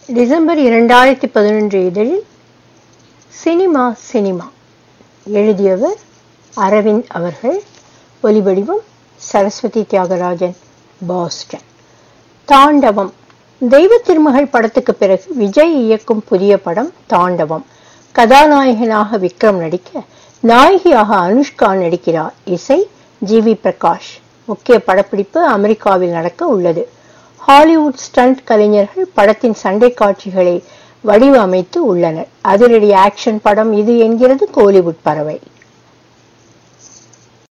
December இரண்டாயிரத்தி பதினொன்று இதழில் சினிமா சினிமா எழுதியவர் அரவிந்த் அவர்கள் ஒலிவடிவம் சரஸ்வதி தியாகராஜன் பாஸ்டன் தாண்டவம் தெய்வ திருமகள் படத்துக்கு பிறகு விஜய் இயக்கும் புதிய படம் தாண்டவம் கதாநாயகனாக விக்ரம் நடிக்க நாயகியாக அனுஷ்கா நடிக்கிறார் இசை ஜி வி பிரகாஷ் முக்கிய படப்பிடிப்பு அமெரிக்காவில் நடக்க உள்ளது ஹாலிவுட் ஸ்டண்ட் கலைஞர்கள் படத்தின் சண்டை காட்சிகளை வடிவமைத்து உள்ளனர் அதிரடி ஆக்ஷன் படம் இது என்கிறது கோலிவுட் பறவை